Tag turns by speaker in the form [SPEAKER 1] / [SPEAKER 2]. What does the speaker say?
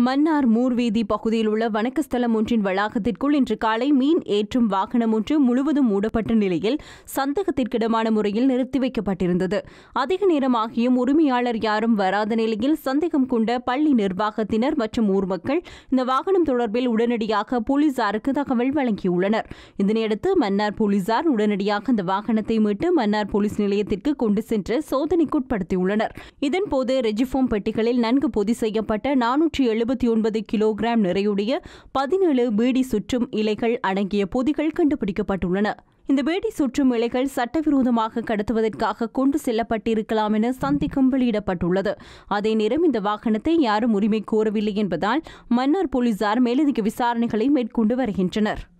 [SPEAKER 1] மன்னார் மூர்வீதி பகுதியில் உள்ள வணக்கஸ்தலம் ஒன்றின் வளாகத்திற்குள் இன்று காலை மீன் ஏற்றும் வாகனம் ஒன்று முழுவதும் மூடப்பட்ட நிலையில் சந்தேகத்திற்கிடமான முறையில் நிறுத்தி வைக்கப்பட்டிருந்தது அதிக நேரமாகியும் உரிமையாளர் யாரும் வராத நிலையில் சந்தேகம் கொண்ட பள்ளி நிர்வாகத்தினர் மற்றும் ஊர் மக்கள் இந்த வாகனம் தொடர்பில் உடனடியாக போலீசாருக்கு தகவல் வழங்கியுள்ளனர் இதனையடுத்து மன்னார் போலீசார் உடனடியாக அந்த வாகனத்தை மீட்டு மன்னார் போலீஸ் நிலையத்திற்கு கொண்டு சென்று சோதனைக்குட்படுத்தியுள்ளனர் இதன்போது ரெஜிஃபோம் பெட்டிகளில் நன்கு பொதி செய்யப்பட்ட நானூற்றி எழுபத்தி ஒன்பது கிலோகிராம் நிறையுடைய பதினேழு பீடி சுற்றும் இலைகள் அடங்கிய பொதிகள் கண்டுபிடிக்கப்பட்டுள்ளன இந்த பீடி சுற்றும் இலைகள் சட்டவிரோதமாக கடத்துவதற்காக கொண்டு செல்லப்பட்டிருக்கலாம் என சந்தேகம் வெளியிடப்பட்டுள்ளது அதே நேரம் இந்த வாகனத்தை யாரும் உரிமை கோரவில்லை என்பதால் மன்னார் போலீசார் மேலதிக விசாரணைகளை மேற்கொண்டு வருகின்றனர்